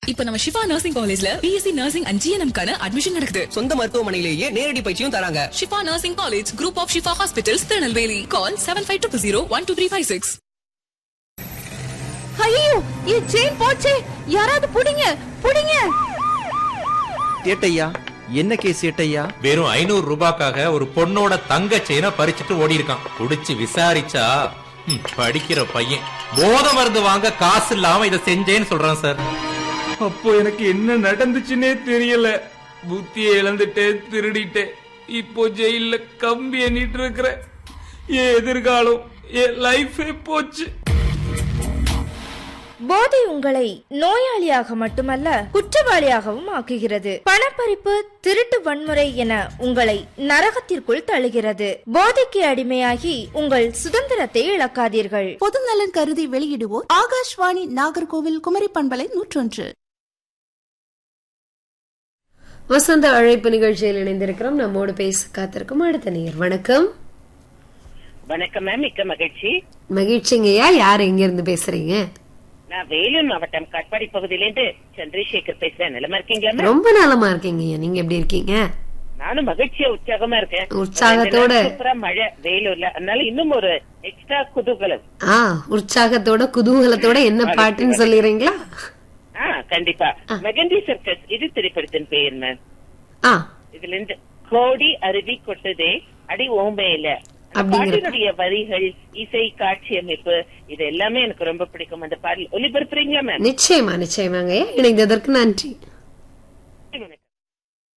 இப்ப நம்ம சிவா நர்சிங் காலேஜ்ல பிஎஸ்சி நர்சிங் அண்ட் ஜிஎன்எம் கான அட்மிஷன் நடக்குது சொந்த மருத்துவமனையிலேயே நேரடி பயிற்சியும் தராங்க Shifa nursing college group of Shifa hospitals Tirunelveli call seven five two zero one two three five six ஐயோ என் செயின் போச்சே யாராவது புடிங்க புடிங்க ஏட்டையா என்ன கேஸ் ஏட்டையா வெறும் ஐநூறு ரூபாய்க்காக ஒரு பொண்ணோட தங்க செயினை பறிச்சுட்டு ஓடி இருக்கான் குடிச்சு விசாரிச்சா ம், படிக்கிற பையன் போத மருந்து வாங்க காசு இல்லாம இதை செஞ்சேன்னு சொல்றான் சார் அப்போ எனக்கு என்ன நடந்துச்சுன்னே தெரியல புத்தியை இழந்துட்டேன் திருடிட்டேன் இப்போ ஜெயில கம்பி எண்ணிட்டு இருக்கிறேன் என் எதிர்காலம் என் லைஃபே போச்சு போதை உங்களை நோயாளியாக மட்டுமல்ல குற்றவாளியாகவும் ஆக்குகிறது பணப்பறிப்பு திருட்டு வன்முறை என உங்களை நரகத்திற்குள் தள்ளுகிறது போதைக்கு அடிமையாகி உங்கள் சுதந்திரத்தை இழக்காதீர்கள் பொதுநலன் கருதி வெளியிடுவோர் ஆகாஷ்வாணி நாகர்கோவில் குமரி பண்பலை நூற்றொன்று வசந்த அழைப்பு நிகழ்ச்சியில் இணைந்திருக்கிறோம் நம்மோடு பேச காத்திருக்கும் அடுத்த நேர் வணக்கம் வணக்கம் மேம் மிக்க மகிழ்ச்சி மகிழ்ச்சிங்கய்யா யார் எங்க இருந்து பேசுறீங்க நான் வேலூர் மாவட்டம் கட்பாடி பகுதியிலிருந்து சந்திரசேகர் பேசுறேன் நிலமா இருக்கீங்களா மேம் ரொம்ப நலமா இருக்கீங்கய்யா நீங்க எப்படி இருக்கீங்க நானும் மகிழ்ச்சியா உற்சாகமா இருக்கேன் உற்சாகத்தோட. ரெண்டு நாள் சூப்பரா மழை வேலூர்ல அதனால இன்னும் ஒரு எக்ஸ்ட்ரா குதூகலம் ஆ உற்சாகத்தோட குதூகலத்தோட என்ன பாட்டுன்னு சொல்லிடுறீங்களா ஆ கண்டிப்பா மெகந்தி சர்க்கஸ் இது திரைப்படத்தின் பெயர் மேம் ஆ இதுல இருந்து கோடி அருவி கொட்டுதே அடி ஓமையில அந்த அப்படிங்கிற- பாட்டினுடைய வரிகள் இசை காட்சி அமைப்பு இது எல்லாமே எனக்கு ரொம்ப பிடிக்கும் அந்த பாடல் ஒலிபரப்புறீங்களா மேம் நிச்சயமா நிச்சயமாங்கய்யா இணைந்ததற்கு நன்றி வணக்கம்